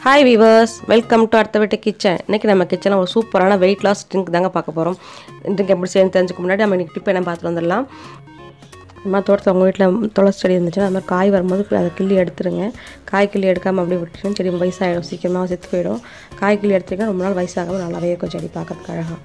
hi viewers welcome to அடுத்த வீட்டு kitchen இன்றைக்கி நம்ம கிச்சனில் ஒரு சூப்பரான வெயிட் லாஸ் ட்ரிங்க் தாங்க பார்க்க போகிறோம் ட்ரிங்க் எப்படி செய்யணும் தெரிஞ்சுக்க முன்னாடி நம்ம இன்றைக்கி டிப் என்ன பார்த்துட்டு வந்துடலாம் இந்த மாதிரி தோட்டத்தில் உங்கள் வீட்டில் துளசி செடி இருந்துச்சுன்னா அது மாதிரி காய் வரும்போது அதை கிள்ளி எடுத்துருங்க காய் கிள்ளி எடுக்காமல் அப்படியே விட்டுருங்க செடி வயசாகிடும் சீக்கிரமாக செத்து போயிடும் காய் கிள்ளி எடுத்துருங்க ரொம்ப நாள் வயசாகாமல் நல்லாவே இருக்கும் செடி பார்க்கறதுக்கு அழகாக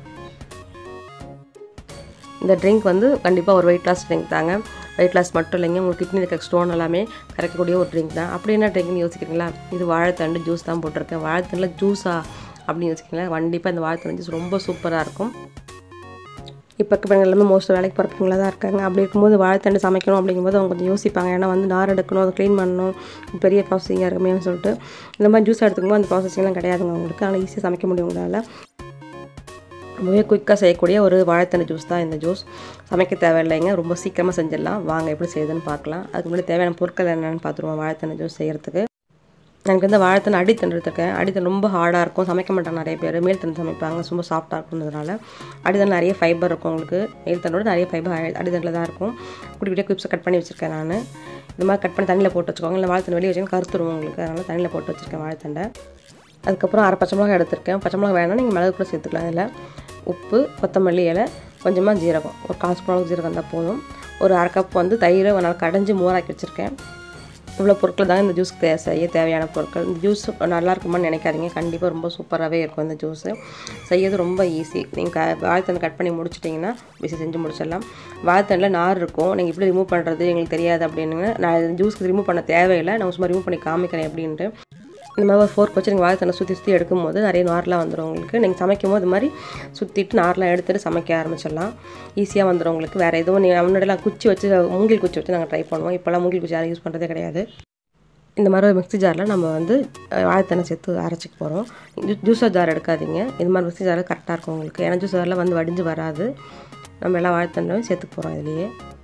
இந்த ட்ரிங்க் வந்து கண்டிப்பாக ஒரு வெயிட் லாஸ் ட்ரிங்க் தாங்க வெயிட் லாஸ் மட்டும் இல்லைங்க உங்களுக்கு கிட்னி இருக்க ஸ்டோன் எல்லாமே கரைக்கக்கூடிய ஒரு ட்ரிங்க் தான் அப்படி என்ன ட்ரிங்க்னு யோசிக்கிறீங்களா இது வாழைத்தண்டு ஜூஸ் தான் போட்டிருக்கேன் வாழைத்தண்டில் ஜூஸா அப்படின்னு யோசிக்கிறீங்களா கண்டிப்பாக இந்த வாழைத்தண்டு ஜூஸ் ரொம்ப சூப்பராக இருக்கும் இப்போ இருக்க பெண்கள் எல்லாமே மோஸ்ட் வேலைக்கு போகிறவங்களா தான் இருக்காங்க அப்படி இருக்கும்போது வாழைத்தண்டு சமைக்கணும் அப்படிங்கும்போது அவங்க கொஞ்சம் யோசிப்பாங்க ஏன்னா வந்து நார் எடுக்கணும் அதை க்ளீன் பண்ணணும் பெரிய ப்ராசஸிங்காக இருக்குமேனு சொல்லிட்டு இந்த மாதிரி ஜூஸ் எடுத்துக்கும்போது அந்த ப்ராசஸிங்லாம் கிடையாதுங்க அவங்களுக்கு அதனால் ஈஸியாக சமைக்க முடியும் உங்களால் ரொம்பவே குயிக்காக செய்யக்கூடிய ஒரு வாழைத்தண்டு ஜூஸ் தான் இந்த ஜூஸ் சமைக்க தேவையில்லைங்க ரொம்ப சீக்கிரமாக செஞ்சிடலாம் வாங்க எப்படி செய்யுதுன்னு பார்க்கலாம் அதுக்கு முன்னாடி தேவையான பொருட்கள் என்னென்னு பார்த்துருவோம் வாழைத்தண்டு ஜூஸ் செய்கிறதுக்கு எனக்கு வந்து வாழைத்தண்டு அடித்தண்டு எடுத்துருக்கேன் அடித்தண்டு ரொம்ப ஹார்டாக இருக்கும் சமைக்க மாட்டாங்க நிறைய பேர் மேல் தண்டு சமைப்பாங்க ரொம்ப சாஃப்டாக இருக்குன்றதுனால அடித்தண்டு நிறைய ஃபைபர் இருக்கும் உங்களுக்கு மேல் தண்டோட நிறைய ஃபைபர் அடித்தண்டில் தான் இருக்கும் குட்டி குட்டியாக குயிப்ஸை கட் பண்ணி வச்சுருக்கேன் நான் இந்த மாதிரி கட் பண்ணி தண்ணியில் போட்டு வச்சுக்கோங்க இல்லை வாழைத்தண்டு வெளியே வச்சுக்கோங்க கருத்துருவோம் உங்களுக்கு அதனால் தண்ணியில் போட்டு வச்சுருக்கேன் வாழைத்தண்டை அதுக்கப்புறம் அரை பச்சை மிளகா எடுத்திருக்கேன் பச்சை மிளகா வேணால் நீங்கள் மிளகு கூட சேர்த்துக்கலாம் இதில் உப்பு கொத்தமல்லி இலை கொஞ்சமாக ஜீரகம் ஒரு கால் ஸ்பூன் அளவுக்கு ஜீரகம் தான் போதும் ஒரு அரை கப் வந்து தயிரை ஒரு நாள் கடைஞ்சி மோராக்கி வச்சுருக்கேன் இவ்வளோ பொருட்கள் தாங்க இந்த ஜூஸ்க்கு தே செய்ய தேவையான பொருட்கள் இந்த ஜூஸ் நல்லா இருக்குமான்னு நினைக்காதீங்க கண்டிப்பாக ரொம்ப சூப்பராகவே இருக்கும் இந்த ஜூஸு செய்யறது ரொம்ப ஈஸி நீங்கள் வாழைத்தண்டு கட் பண்ணி முடிச்சிட்டிங்கன்னா பிஸி செஞ்சு முடிச்சிடலாம் வாழைத்தண்டில் நார் இருக்கும் நீங்கள் எப்படி ரிமூவ் பண்ணுறது எங்களுக்கு தெரியாது அப்படின்னு நான் ஜூஸ்க்கு ரிமூவ் பண்ண தேவையில்லை நான் சும்மா ரிமூவ் பண்ணி காமிக்கிறேன் எப்படின்ட்டு இந்த மாதிரி ஒரு ஃபோர்க் வச்சு நீங்கள் வாழைத்தண்டை சுற்றி சுற்றி எடுக்கும்போது நிறைய நார்லாம் வந்துடும் உங்களுக்கு நீங்கள் சமைக்கும் போது இது மாதிரி சுற்றிட்டு நார்லாம் எடுத்துகிட்டு சமைக்க ஆரம்பிச்சிடலாம் ஈஸியாக வந்துடும் உங்களுக்கு வேறு எதுவும் நீங்கள் முன்னாடிலாம் குச்சி வச்சு மூங்கில் குச்சி வச்சு நாங்கள் ட்ரை பண்ணுவோம் இப்போல்லாம் மூங்கில் குச்சி யாரும் யூஸ் பண்ணுறதே கிடையாது இந்த மாதிரி ஒரு மிக்ஸி ஜாரில் நம்ம வந்து வாழைத்தண்டை சேர்த்து அரைச்சிக்க போகிறோம் ஜூஸர் ஜார் எடுக்காதீங்க இது மாதிரி மிக்ஸி ஜாரில் கரெக்டாக இருக்கும் உங்களுக்கு ஏன்னா ஜூஸ் ஜாரில் வந்து வடிஞ்சு வராது நம்ம எல்லாம் வாழைத்தண்டையும் சேர்த்துக்க போகிறோம் இதுலேயே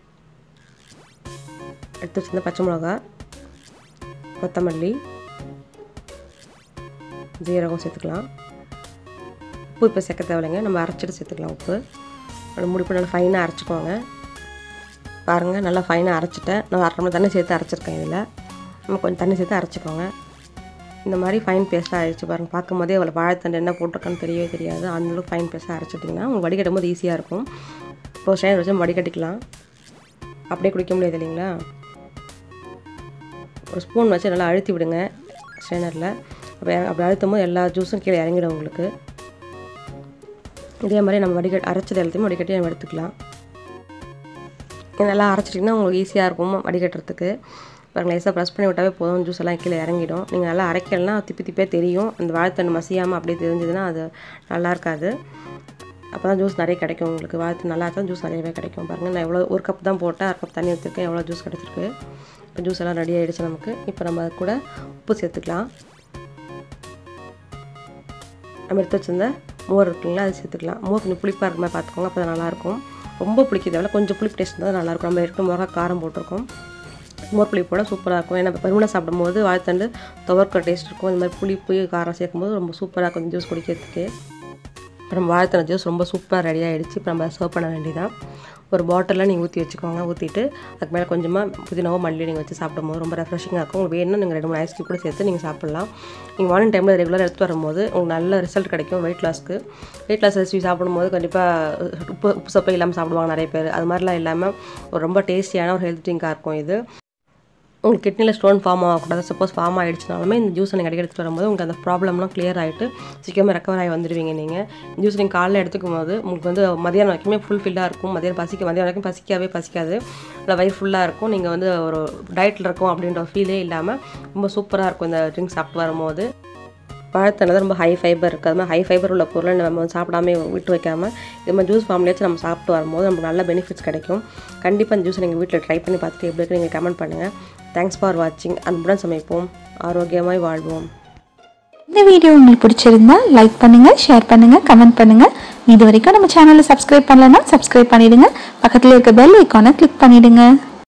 எடுத்து வச்சிருந்த பச்சை மிளகா கொத்தமல்லி ஜீரகம் சேர்த்துக்கலாம் உப்பு இப்போ சேர்க்க தேவையில்லைங்க நம்ம அரைச்சிட்டு சேர்த்துக்கலாம் உப்பு அதை முடிப்பு நல்லா ஃபைனாக அரைச்சிக்கோங்க பாருங்கள் நல்லா ஃபைனாக அரைச்சிட்டேன் நான் அரை மணி தண்ணி சேர்த்து அரைச்சிருக்கேன் இதில் நம்ம கொஞ்சம் தண்ணி சேர்த்து அரைச்சிக்கோங்க இந்த மாதிரி ஃபைன் பேஸ்ட்டாக ஆயிடுச்சு பாருங்கள் பார்க்கும் போதே அவ்வளோ வாழைத்தண்டு என்ன போட்டிருக்கான்னு தெரியவே தெரியாது அந்தளவுக்கு ஃபைன் பேஸ்ட்டாக அரைச்சிட்டிங்கன்னா உங்களுக்கு வடிகட்டும் போது ஈஸியாக இருக்கும் இப்போ ஸ்டைன் வச்சு வடிகட்டிக்கலாம் அப்படியே குடிக்க முடியாது இல்லைங்களா ஒரு ஸ்பூன் வச்சு நல்லா அழுத்தி விடுங்க ஸ்ட்ரைனரில் அப்போ அப்படி அழுத்தும் போது எல்லா ஜூஸும் கீழே இறங்கிடும் உங்களுக்கு இதே மாதிரி நம்ம வடிகட் அரைச்சது எல்லாத்தையுமே வடிகட்டி நம்ம எடுத்துக்கலாம் நல்லா அரைச்சிட்டிங்கன்னா உங்களுக்கு ஈஸியாக இருக்கும் வடிகட்டுறதுக்கு பாருங்கள் லேசாக ப்ரெஸ் பண்ணி விட்டாவே போதும் ஜூஸ் எல்லாம் கீழே இறங்கிடும் நீங்கள் நல்லா அரைக்கலாம் திப்பி திப்பே தெரியும் அந்த வாழைத்தண்டு மசியாமல் அப்படியே தெரிஞ்சதுன்னா அது நல்லா இருக்காது அப்போ தான் ஜூஸ் நிறைய கிடைக்கும் உங்களுக்கு வாழைத்தண்டு நல்லா இருந்தால் ஜூஸ் நிறையவே கிடைக்கும் பாருங்கள் நான் எவ்வளோ ஒரு கப் தான் போட்டேன் அரை கப் தண்ணி ஊற்றிருக்கேன் எவ்வளோ ஜூஸ் கிடச்சிருக்கு இப்போ ஜூஸ் எல்லாம் ரெடி ஆகிடுச்சு நமக்கு இப்போ நம்ம அது கூட உப்பு சேர்த்துக்கலாம் நம்ம எடுத்து வச்சிருந்த மோர் இருக்குங்களா அது சேர்த்துக்கலாம் மோர் கொஞ்சம் புளிப்பாக இருக்க மாதிரி பார்த்துக்கோங்க அப்போ தான் நல்லாயிருக்கும் ரொம்ப புளிக்க தேவையில்ல கொஞ்சம் புளிப்பு டேஸ்ட் தான் நல்லாயிருக்கும் நம்ம எடுத்து மிளகா காரம் போட்டிருக்கோம் மோர் புளிப்போட சூப்பராக இருக்கும் ஏன்னா பருவனை சாப்பிடும்போது வாழைத்தண்டு துவர்க்க டேஸ்ட் இருக்கும் இந்த மாதிரி புளிப்பு காரம் சேர்க்கும்போது ரொம்ப சூப்பராக இருக்கும் ஜூஸ் குடிக்கிறதுக்கு அப்புறம் வாழைத்தண்டை ஜூஸ் ரொம்ப சூப்பராக ரெடி ஆகிடுச்சு இப்போ நம்ம சர்வ் பண்ண வேண்டியதான் ஒரு பாட்டிலில் நீங்கள் ஊற்றி வச்சுக்கோங்க ஊற்றிட்டு அதுக்கு மேலே கொஞ்சமாக புதினாவோ மல்லி நீங்கள் வச்சு சாப்பிடும்போது ரொம்ப ரெஃப்ரெஷிங்காக இருக்கும் உங்களுக்கு வேணும் நீங்கள் ரெண்டு மூணு ஐஸ் கூட சேர்த்து நீங்கள் சாப்பிட்லாம் நீங்கள் மார்னிங் டைமில் ரெகுலராக எடுத்து வரும்போது உங்களுக்கு நல்ல ரிசல்ட் கிடைக்கும் வெயிட் லாஸ்க்கு வெயிட் லாஸ் ரெசிபி சாப்பிடும்போது கண்டிப்பாக உப்பு உப்பு சப்பை இல்லாமல் சாப்பிடுவாங்க நிறைய பேர் அது மாதிரிலாம் இல்லாமல் ஒரு ரொம்ப டேஸ்டியான ஒரு ஹெல்த் ட்ரிங்காக இருக்கும் இது உங்களுக்கு கிட்னியில் ஸ்டோன் ஃபார்ம் ஆகக்கூடாது சப்போஸ் ஃபார்ம் ஆகிடுச்சுனாலுமே இந்த ஜூஸை நீங்கள் அடிக்க எடுத்துகிட்டு வரும்போது உங்களுக்கு அந்த ப்ராப்ளம்லாம் கிளியர் ஆகிட்டு சீக்கிரமாக ரெக்கவர் ஆகி வந்துடுவீங்க நீங்கள் ஜூஸ் நீங்கள் காலையில் எடுத்துக்கும் போது உங்களுக்கு வந்து மதியானம் வரைக்குமே ஃபுல் ஃபில்லாக இருக்கும் மதியானம் பசிக்க மதியானம் வரைக்கும் பசிக்கவே பசிக்காது இல்லை வயிறு ஃபுல்லாக இருக்கும் நீங்கள் வந்து ஒரு டயட்டில் இருக்கும் அப்படின்ற ஃபீலே இல்லாமல் ரொம்ப சூப்பராக இருக்கும் இந்த ட்ரிங்க் சாப்பிட்டு வரும்போது பழத்தண்டை ரொம்ப ஹை ஃபைபர் இருக்குது அது மாதிரி ஹை ஃபைபர் உள்ள பொருளை நம்ம சாப்பிடாம விட்டு வைக்காமல் இது மாதிரி ஜூஸ் ஃபார்ம்லேயாச்சும் நம்ம சாப்பிட்டு வரும்போது நமக்கு நல்ல பெனிஃபிட்ஸ் கிடைக்கும் கண்டிப்பாக இந்த ஜூஸை நீங்கள் வீட்டில் ட்ரை பண்ணி பார்த்துட்டு எப்படி இருக்கு நீங்கள் கமெண்ட் பண்ணுங்கள் தேங்க்ஸ் ஃபார் வாட்சிங் அன்புடன் சமைப்போம் ஆரோக்கியமாய் வாழ்வோம் இந்த வீடியோ உங்களுக்கு பிடிச்சிருந்தா லைக் பண்ணுங்க ஷேர் பண்ணுங்க கமெண்ட் பண்ணுங்க இது வரைக்கும் நம்ம சேனலை சப்ஸ்கிரைப் பண்ணலன்னா சப்ஸ்கிரைப் பண்ணிடுங்க பக்கத்தில் இருக்க பெல் ஐக்கானை கிளிக் பண்ணிடுங்க